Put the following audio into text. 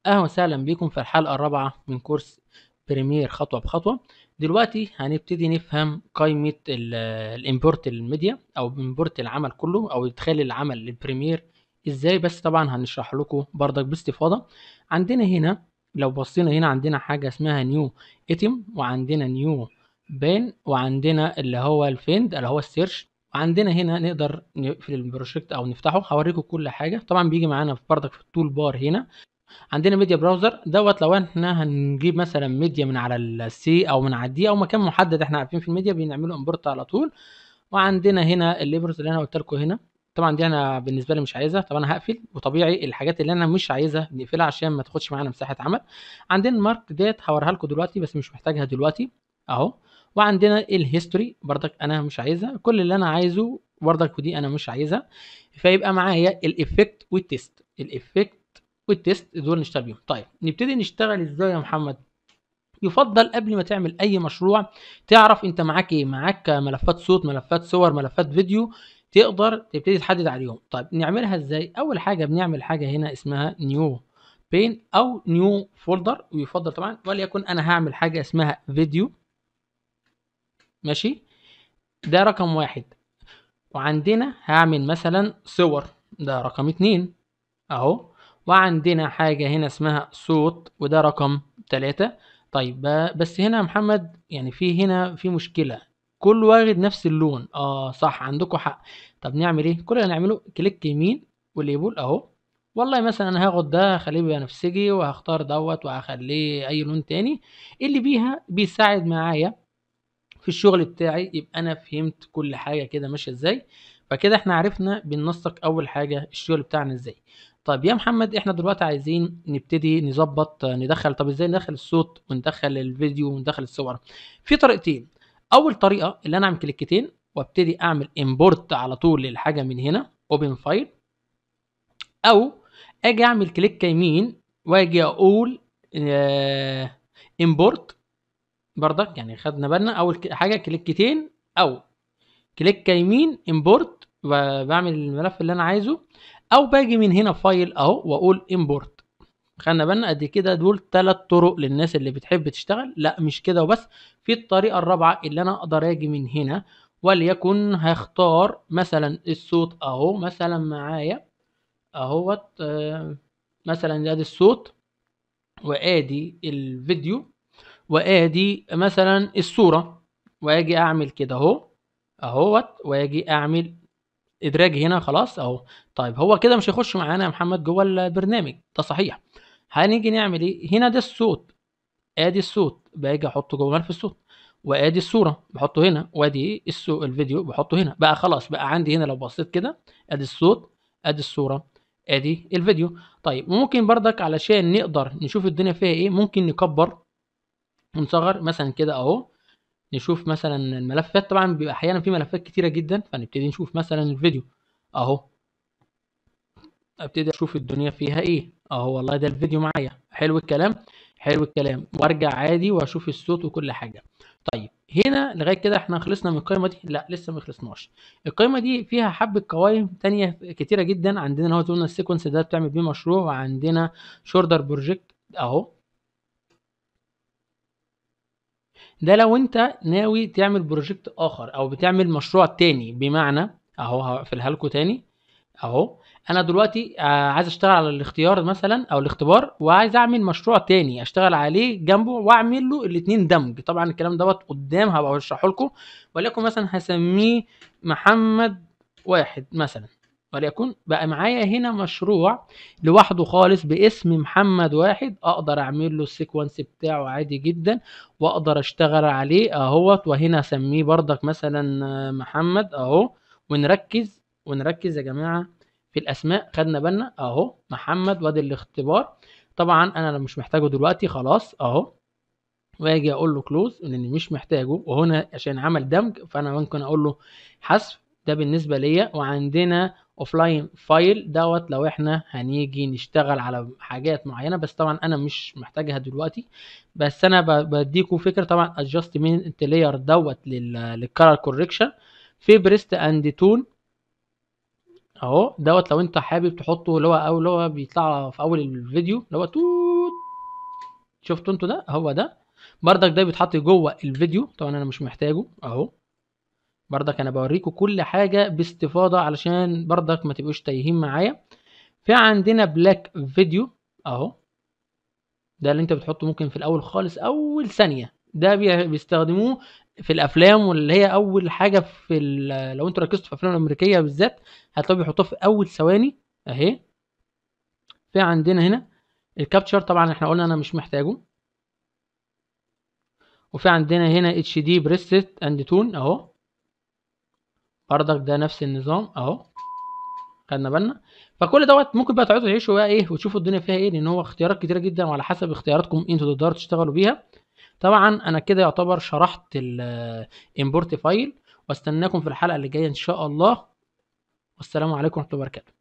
اهلا وسهلا بكم في الحلقه الرابعه من كورس بريمير خطوه بخطوه دلوقتي هنبتدي نفهم قائمه الامبورت الميديا او امبورت العمل كله او ادخال العمل للبريمير ازاي بس طبعا هنشرح لكم بردك باستفاضه عندنا هنا لو بصينا هنا عندنا حاجه اسمها نيو اتم وعندنا نيو بان وعندنا اللي هو الفيند اللي هو السيرش وعندنا هنا نقدر نقفل البروجكت او نفتحه هوريكم كل حاجه طبعا بيجي معانا في بردك في التول بار هنا عندنا ميديا براوزر دوت لو احنا هنجيب مثلا ميديا من على السي او من على الدي او مكان محدد احنا عارفين في الميديا بنعمله امبورت على طول وعندنا هنا الليبرز اللي انا قلت لكم هنا طبعا دي انا بالنسبه لي مش عايزها طب انا هقفل وطبيعي الحاجات اللي انا مش عايزها بنقفلها عشان ما تاخدش معانا مساحه عمل عندنا المارك ديت هوريها لكم دلوقتي بس مش محتاجها دلوقتي اهو وعندنا الهيستوري برضك انا مش عايزها كل اللي انا عايزه برضك ودي انا مش عايزها فيبقى معايا الافكت والتيست الافكت والتيست دول نشتغل بيهم طيب نبتدي نشتغل ازاي يا محمد يفضل قبل ما تعمل اي مشروع تعرف انت معاك ايه معاك ملفات صوت ملفات صور ملفات فيديو تقدر تبتدي تحدد عليهم طيب نعملها ازاي اول حاجه بنعمل حاجه هنا اسمها نيو بين او نيو فولدر ويفضل طبعا وليكن انا هعمل حاجه اسمها فيديو ماشي ده رقم واحد وعندنا هعمل مثلا صور ده رقم اتنين اهو وعندنا حاجة هنا اسمها صوت وده رقم تلاتة طيب بس هنا يا محمد يعني في هنا في مشكلة كل واخد نفس اللون اه صح عندكم حق طب نعمل ايه كل اللي هنعمله كليك يمين والليبل اهو والله مثلا انا هاخد ده هخليه بنفسجي وهختار دوت وهخليه اي لون تاني اللي بيها بيساعد معايا في الشغل بتاعي يبقى انا فهمت كل حاجه كده ماشيه ازاي فكده احنا عرفنا بننسق اول حاجه الشغل بتاعنا ازاي طيب يا محمد احنا دلوقتي عايزين نبتدي نظبط ندخل طب ازاي ندخل الصوت وندخل الفيديو وندخل الصور في طريقتين اول طريقه اللي انا اعمل كليكتين وابتدي اعمل امبورت على طول للحاجه من هنا اوبن فايل او اجي اعمل كليك يمين واجي اقول امبورت برضك يعني خدنا بالنا اول حاجه كليكتين او كليك يمين امبورت وبعمل الملف اللي انا عايزه او باجي من هنا فايل اهو واقول امبورت خدنا بالنا قد كده دول ثلاث طرق للناس اللي بتحب تشتغل لا مش كده وبس في الطريقه الرابعه اللي انا اقدر اجي من هنا وليكن هختار مثلا الصوت اهو مثلا معايا اهوت آه مثلا ادي الصوت وادي الفيديو وادي مثلا الصوره واجي اعمل كده اهو اهوت واجي اعمل ادراج هنا خلاص اهو طيب هو كده مش هيخش معانا يا محمد جوه البرنامج ده صحيح هنيجي نعمل ايه هنا ده الصوت ادي الصوت باجي احطه جوه ملف الصوت وادي الصوره بحطه هنا وادي السو الفيديو بحطه هنا بقى خلاص بقى عندي هنا لو بصيت كده ادي الصوت ادي الصوره ادي الفيديو طيب ممكن بردك علشان نقدر نشوف الدنيا فيها ايه ممكن نكبر ونصغر مثلا كده اهو نشوف مثلا الملفات طبعا بيبقى احيانا في ملفات كتيره جدا فنبتدي نشوف مثلا الفيديو اهو ابتدي اشوف الدنيا فيها ايه اهو والله ده الفيديو معايا حلو الكلام حلو الكلام وارجع عادي واشوف الصوت وكل حاجه طيب هنا لغايه كده احنا خلصنا من القائمه دي لا لسه ما خلصناش القائمه دي فيها حبه قوائم تانية كتيره جدا عندنا اللي هو قلنا السيكونس ده بتعمل بيه مشروع وعندنا شوردر بروجكت اهو ده لو انت ناوي تعمل بروجكت اخر او بتعمل مشروع تاني بمعنى اهو هقفلها لكم تاني اهو انا دلوقتي عايز اشتغل على الاختيار مثلا او الاختبار وعايز اعمل مشروع تاني اشتغل عليه جنبه واعمل له الاثنين دمج طبعا الكلام دوت قدام هبقى اشرحه لكم وليكن مثلا هسميه محمد واحد مثلا وليكن بقى معايا هنا مشروع لوحده خالص باسم محمد واحد اقدر اعمل له السيكونس بتاعه عادي جدا واقدر اشتغل عليه اهوت وهنا اسميه بردك مثلا محمد اهو ونركز ونركز يا جماعه في الاسماء خدنا بالنا اهو محمد وادي الاختبار طبعا انا مش محتاجه دلوقتي خلاص اهو واجي اقول له كلوز لاني مش محتاجه وهنا عشان عمل دمج فانا ممكن اقول له حذف ده بالنسبه ليا وعندنا اوفلاين فايل دوت لو احنا هنيجي نشتغل على حاجات معينه بس طبعا انا مش محتاجها دلوقتي بس انا بديكوا فكره طبعا ادجستمنت لاير دوت للكالر كوركشن في بريست اند تون اهو دوت لو انت حابب تحطه اللي هو او اللي هو بيطلع في اول الفيديو اللي هو توت شفتوا انتوا ده هو ده بردك ده بيتحط جوه الفيديو طبعا انا مش محتاجه اهو بردك انا بوريكم كل حاجه باستفاضه علشان بردك ما تبقوش تايهين معايا في عندنا بلاك فيديو اهو ده اللي انت بتحطه ممكن في الاول خالص اول ثانيه ده بي- بيستخدموه في الافلام واللي هي اول حاجه في ال- لو انتوا ركزتوا في الافلام الامريكيه بالذات هتلاقوا بيحطوه في اول ثواني اهي في عندنا هنا الكابتشر طبعا احنا قلنا انا مش محتاجه وفي عندنا هنا اتش دي بريست اند تون اهو برضك ده نفس النظام اهو خدنا بالنا فكل دوت ممكن بقى تقعدوا تعيشوا بقى ايه وتشوفوا الدنيا فيها ايه لان هو اختيارات كتيره جدا وعلى حسب اختياراتكم انتوا تقدروا تشتغلوا بيها طبعا انا كده يعتبر شرحت الامبورت فايل واستناكم في الحلقه اللي جايه ان شاء الله والسلام عليكم ورحمه الله وبركاته